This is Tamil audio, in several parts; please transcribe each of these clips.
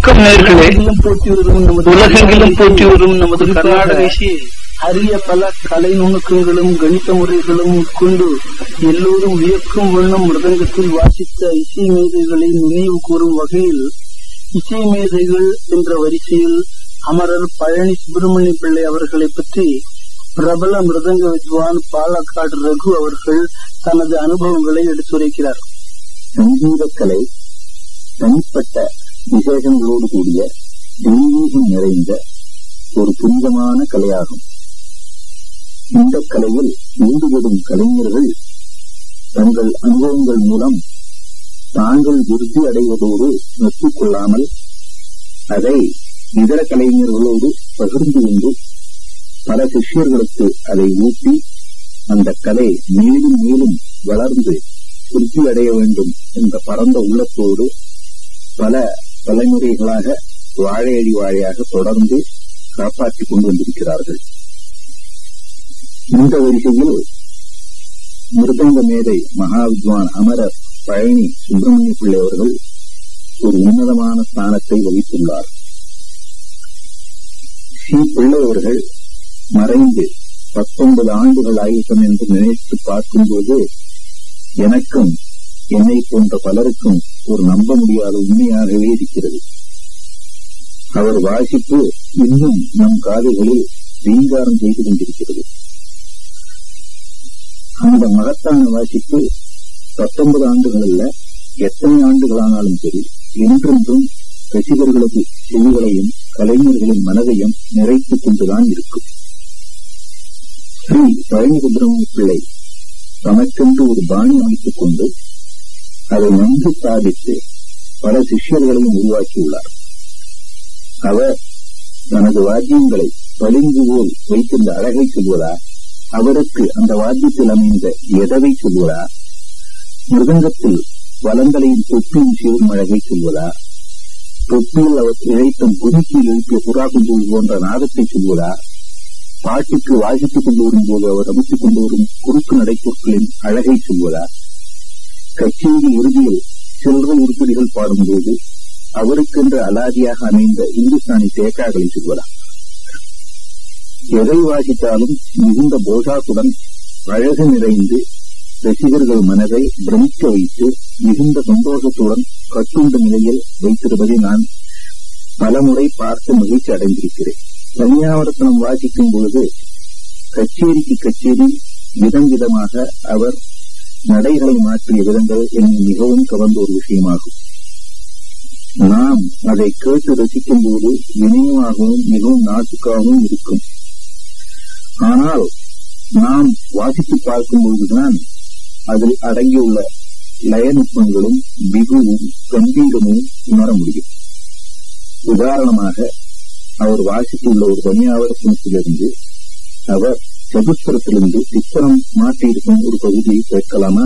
வணக்கம் நேர்களே உலகெங்கிலும் போற்றி வரும் நமது உலகெங்கிலும் போற்றி வரும் நமது கர்நாடக இசை அரிய பல கலை நுணுக்கங்களும் கணித முறைகளும் கொண்டு எல்லோரும் வியக்கும் வண்ணம் மிருதங்கத்தில் வாசித்த இசை மேதைகளை நினைவு கூறும் வகையில் இசை மேதைகள் என்ற வரிசையில் அமரர் பழனி சுப்பிரமணிய பிள்ளை அவர்களை பற்றி பிரபல மிருதங்க வித்வான் பாலக்காடு ரகு அவர்கள் தனது அனுபவங்களை எடுத்துரைக்கிறார் சங்கீதக்கலை தனிப்பட்ட விசேஷங்களோடு கூடிய தெய்வீகம் நிறைந்த ஒரு புனிதமான கலையாகும் இந்த கலையில் ஈடுபடும் கலைஞர்கள் தங்கள் அனுபவங்கள் மூலம் தாங்கள் விருத்தி அடைவதோடு நிறுத்திக் கொள்ளாமல் அதை இதர கலைஞர்களோடு பகிர்ந்து கொண்டு பல சிஷ்யர்களுக்கு அதை ஊட்டி அந்த கலை மேலும் மேலும் வளர்ந்து திருப்தி அடைய வேண்டும் என்ற பரந்த உள்ளத்தோடு பல தலைமுறைகளாக வாழையடி வாழையாக தொடர்ந்து காப்பாற்றிக் கொண்டு வந்திருக்கிறார்கள் இந்த வரிசையில் மிருதங்க மேதை மகாவித்வான் அமரர் பழனி சுப்பிரமணிய பிள்ளை அவர்கள் ஒரு உன்னதமான ஸ்தானத்தை வகித்துள்ளார் சி பிள்ளை அவர்கள் மறைந்து பத்தொன்பது ஆண்டுகள் ஆயிரம் என்று நினைத்து பார்க்கும்போது எனக்கும் என்னை போன்ற பலருக்கும் ஒரு நம்ப முடியாத உண்மையாகவே இருக்கிறது அவர் வாசிப்பு இன்னும் நம் காதுகளில் ரீங்காரம் செய்து கொண்டிருக்கிறது அந்த மகத்தான வாசிப்பு பத்தொன்பது ஆண்டுகள் அல்ல எத்தனை ஆண்டுகளானாலும் சரி என்றென்றும் ரசிகர்களது செவிகளையும் கலைஞர்களின் மனதையும் நிறைத்துக் கொண்டுதான் இருக்கும் ஸ்ரீ பழனி சுப்பிரமணிய பிள்ளை தமக்கென்று ஒரு பாணி அமைத்துக் கொண்டு அதை நன்கு சாதித்து பல சிஷ்யர்களையும் உருவாக்கியுள்ளார் அவர் தனது வாத்தியங்களை பளிங்கு போல் வைத்திருந்த அழகை சொல்வதா அவருக்கு அந்த வாத்தியத்தில் அமைந்த எதவை சொல்வதா மிருதங்கத்தில் வலங்களையும் தொப்பியும் சேரும் அழகை சொல்வதா தொப்பியில் அவர் இழைத்தும் புதுக்கியில் எழுப்பிய புறா குஞ்சுகள் போன்ற நாதத்தை சொல்வதா பாட்டுக்கு வாசித்துக் கொண்டு வரும்போது அவர் அமைத்துக் கொண்டு வரும் குறுக்கு நடைப்பொருட்களின் அழகை சொல்வதா கச்சேரி இறுதியில் சில்லறை உருப்படிகள் பாடும்போது அவருக்கென்று அலாதியாக அமைந்த இந்துஸ்தானி தேக்காக்களை சொல்வதா எதை வாசித்தாலும் மிகுந்த போஷாக்குடன் அழகு நிறைந்து ரசிகர்கள் மனதை பிரமிக்க வைத்து மிகுந்த சந்தோஷத்துடன் கட்டுண்ட நிலையில் வைத்திருப்பதை நான் பலமுறை பார்த்து மகிழ்ச்சி அடைந்திருக்கிறேன் தனியாவர்த்தனம் வாசிக்கும் பொழுது கச்சேரிக்கு கச்சேரி விதம் விதமாக அவர் நடைகளை மாற்றிய விதங்கள் என்னை மிகவும் கவர்ந்த ஒரு விஷயமாகும் நாம் அதை கேட்டு ரசிக்கும் போது இணையமாகவும் மிகவும் நாட்டுக்காகவும் இருக்கும் ஆனால் நாம் வாசித்து பார்க்கும் பொழுதுதான் அதில் அடங்கியுள்ள லயநுட்பங்களும் மிகவும் கம்பீரமும் உணர முடியும் உதாரணமாக அவர் வாசித்துள்ள ஒரு தனியாவரத்தினத்திலிருந்து அவர் சதுஸ்திரத்திலிருந்து சித்திரம் மாற்றியிருக்கும் ஒரு பகுதியை கேட்கலாமா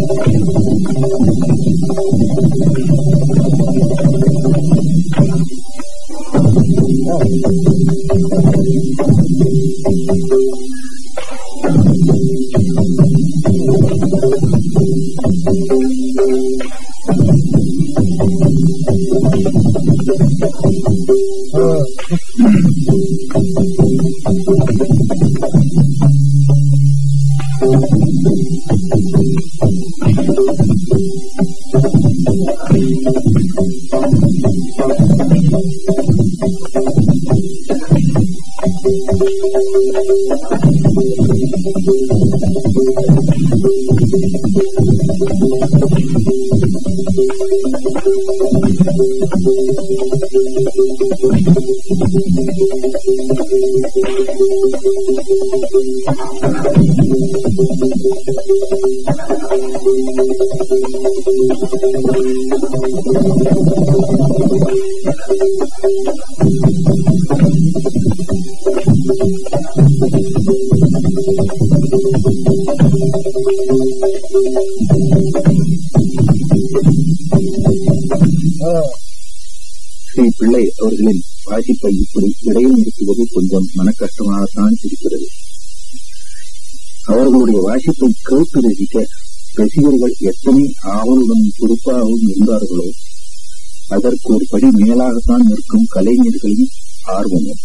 ஸ்ரீ பிள்ளை அவர்களின் வாசிப்பை இப்படி இடைநிறுத்துவது கொஞ்சம் மனக்கஷ்டமாகத்தான் இருக்கிறது அவர்களுடைய வாசிப்பை கேட்டு ரசிக்க ரசிகர்கள் எத்தனை ஆவலுடன் பொறுப்பாகவும் இருந்தார்களோ அதற்கு ஒரு படி மேலாகத்தான் இருக்கும் கலைஞர்களின் ஆர்வமும்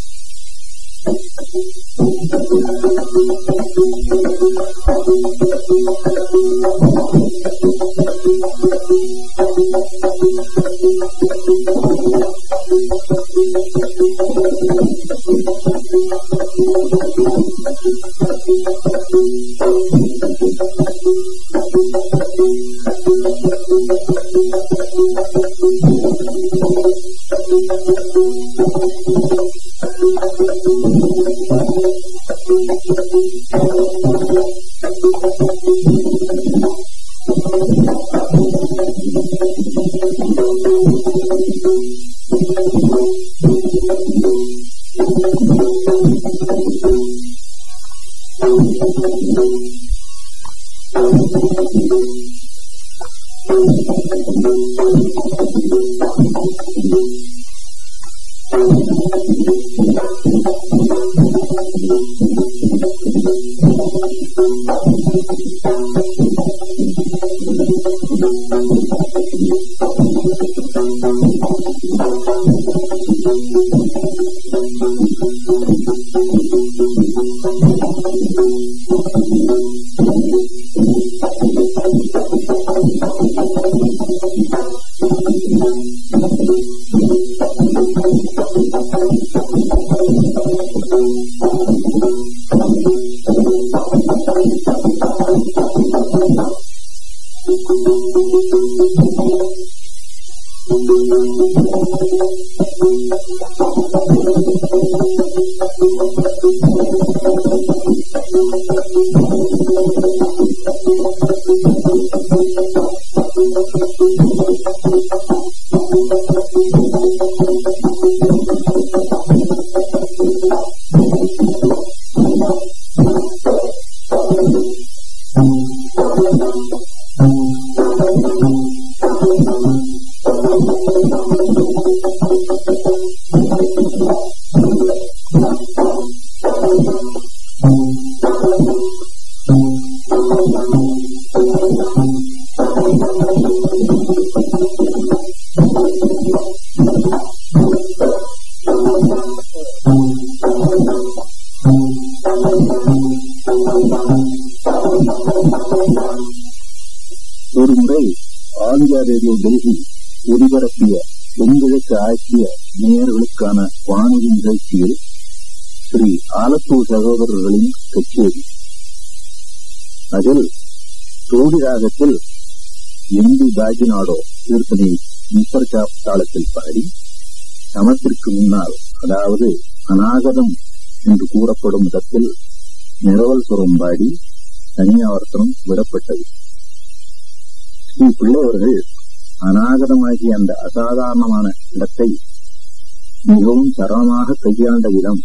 ஒருமுறை ஆல் இந்தியா ரேடியோ டெல்லி ஒலிபரப்பிய தென்கிழக்கு ஆசிய நேயர்களுக்கான வானொலி நிகழ்ச்சியில் ஸ்ரீ ஆலத்தூர் சகோதரர்களின் கச்சேரி அதில் சோடி ராகத்தில் எந்து பாஜிநாடோ கீர்த்தனை முப்பர்காப் தாளத்தில் பாடி சமத்திற்கு முன்னால் அதாவது அநாகதம் என்று கூறப்படும் இடத்தில் நிரவல் சுரம் பாடி தனியாவர்த்தனம் விடப்பட்டது ஸ்ரீ பிள்ளை அவர்கள் அநாகதமாகிய அந்த அசாதாரணமான இடத்தை மிகவும் சரளமாக கையாண்ட விதம்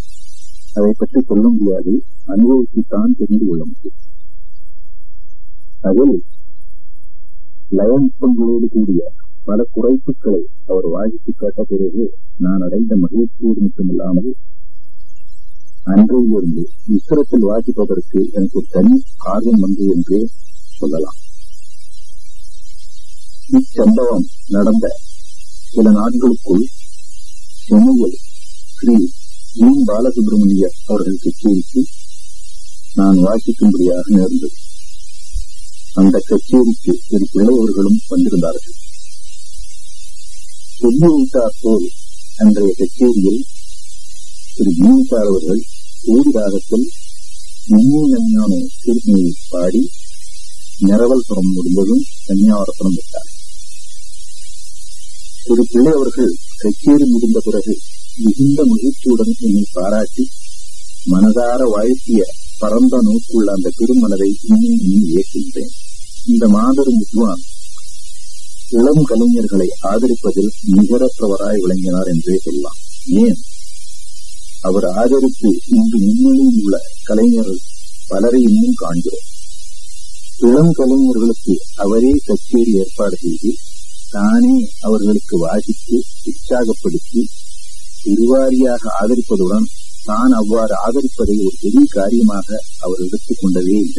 அதை பற்றி சொல்ல முடியாது அனுபவித்துத்தான் தெரிந்து கொள்ள முடியும் அதில் லயம்சங்களோடு கூடிய பல குறைப்புகளை அவர் வாசித்து கேட்ட பிறகு நான் அடைந்த மகிழ்ச்சியோடு மட்டுமில்லாமல் அன்றையிலிருந்து இஸ்ரத்தில் வாசிப்பதற்கு எனக்கு ஒரு தனி ஆர்வம் வந்தது என்றே சொல்லலாம் இச்சம்பவம் நடந்த சில நாட்களுக்குள் சென்னையில் ஸ்ரீ வி பாலசுப்ரமணிய அவர்கள் கச்சேரிக்கு நான் வாசிக்கும்படியாக நேர்ந்தது அந்த கச்சேரிக்கு திரு பிள்ளையவர்களும் வந்திருந்தார்கள் சொல்லி வைத்தார் போல் அன்றைய கச்சேரியில் திரு ஜீவித்தார் அவர்கள் ஊடி ராகத்தில் நிம்மி நஞ்ஞானோ திருப்பியை பாடி நிரவல் புறம் முடிந்ததும் கன்னியாவரப்பணம் விட்டார் திரு பிள்ளை அவர்கள் கச்சேரி முடிந்த பிறகு மிகுந்த மகிழ்ச்சியுடன் என்னை பாராட்டி மனதார வாழ்த்திய பரந்த நோக்குள்ள அந்த பெருமனதை இன்னும் இன்னும் ஏற்றுகின்றேன் இந்த மாபெரும் வித்வான் இளம் கலைஞர்களை ஆதரிப்பதில் நிகரற்றவராய் விளங்கினார் என்றே சொல்லலாம் ஏன் அவர் ஆதரித்து இன்று முன்னணியில் உள்ள கலைஞர்கள் பலரை இன்னும் காண்கிறோம் இளம் கலைஞர்களுக்கு அவரே கச்சேரி ஏற்பாடு செய்து தானே அவர்களுக்கு வாசித்து உற்சாகப்படுத்தி பெருவாரியாக ஆதரிப்பதுடன் தான் அவ்வாறு ஆதரிப்பதை ஒரு பெரிய காரியமாக அவர் எடுத்துக் கொண்டதே இல்லை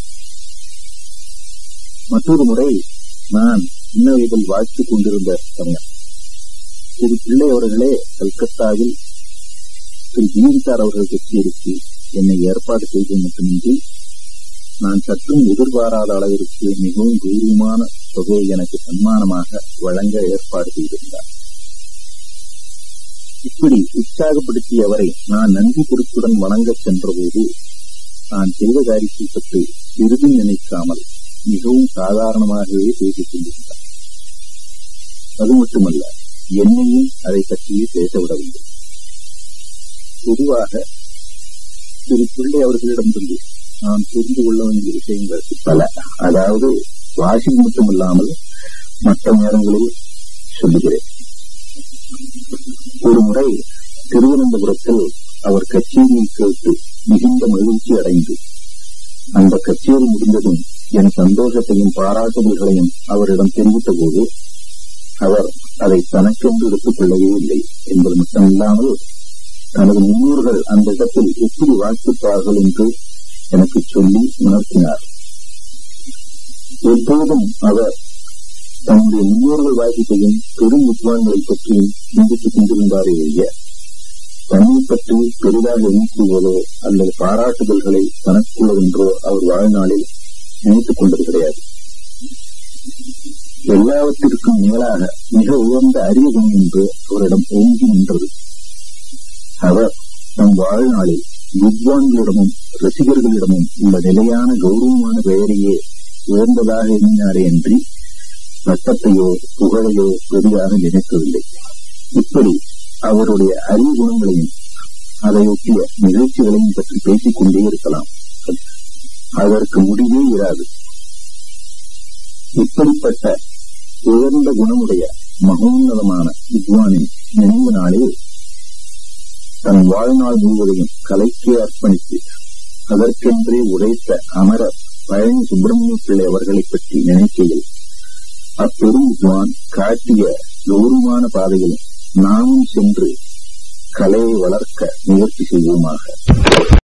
மற்றொரு முறை நான் சின்ன வயதில் வாழ்த்துக் கொண்டிருந்த சமயம் திரு பிள்ளை அவர்களே கல்கத்தாவில் திரு ஜீவிதார் அவர்கள் கச்சேரிக்கு என்னை ஏற்பாடு செய்தது மட்டுமின்றி நான் சற்றும் எதிர்பாராத அளவிற்கு மிகவும் கௌரவமான தொகையை எனக்கு சன்மானமாக வழங்க ஏற்பாடு செய்திருந்தார் இப்படி உற்சாகப்படுத்திய அவரை நான் நன்றி குறிப்புடன் வணங்கச் சென்றபோது நான் செய்த காரியத்தை பற்றி சிறிதும் நினைக்காமல் மிகவும் சாதாரணமாகவே பேசிக் கொண்டிருந்தார் அது மட்டுமல்ல என்னையும் அதை பற்றியே பேசவிடவில்லை பொதுவாக திரு பிள்ளை அவர்களிடமிருந்து நான் தெரிந்து கொள்ள வேண்டிய விஷயங்கள் பல அதாவது வாஷிங் மட்டுமில்லாமல் மற்ற நேரங்களில் சொல்லுகிறேன் ஒரு முறை திருவனந்தபுரத்தில் அவர் கச்சேரியை கேட்டு மிகுந்த மகிழ்ச்சி அடைந்து அந்த கச்சேரி முடிந்ததும் என் சந்தோஷத்தையும் பாராட்டுதல்களையும் அவரிடம் தெரிவித்த போது அவர் அதை தனக்கென்று எடுத்துக் கொள்ளவே இல்லை என்பது மட்டுமில்லாமல் தனது முன்னோர்கள் அந்த இடத்தில் எப்படி வாசிப்பார்கள் என்று எனக்கு சொல்லி உணர்த்தினார் எப்போதும் அவர் தன்னுடைய முன்னோர்கள் வாசிப்பையும் பெரும் வித்வான்களை பற்றியும் சிந்தித்துக் கொண்டிருந்தாரே ஒழிய தன்னை பற்றி பெரிதாக எண்ணிக்கொள்வதோ அல்லது பாராட்டுதல்களை தனக்குள்ளதென்றோ அவர் வாழ்நாளில் நினைத்துக் கொண்டது கிடையாது எல்லாவற்றிற்கும் மேலாக மிக உயர்ந்த அரிய குணம் என்று அவரிடம் ஓங்கி நின்றது அவர் தம் வாழ்நாளில் வித்வான்களிடமும் ரசிகர்களிடமும் உள்ள நிலையான கௌரவமான பெயரையே உயர்ந்ததாக எண்ணினாரே அன்றி பட்டத்தையோ புகழையோ பெரிதாக நினைக்கவில்லை இப்படி அவருடைய அரிய குணங்களையும் அதையொட்டிய நிகழ்ச்சிகளையும் பற்றி பேசிக் கொண்டே இருக்கலாம் அதற்கு முடிவே இராது இப்படிப்பட்ட உயர்ந்த குணமுடைய மகோன்னதமான வித்வானின் நினைவு நாளில் தன் வாழ்நாள் முழுவதையும் கலைக்கே அர்ப்பணித்து அதற்கென்றே உழைத்த அமரர் பழனி சுப்பிரமணிய பிள்ளை அவர்களை பற்றி நினைக்கையில் அப்பெரும் வித்வான் காட்டிய கௌரவமான பாதையில் நாமும் சென்று கலையை வளர்க்க முயற்சி செய்வோமாக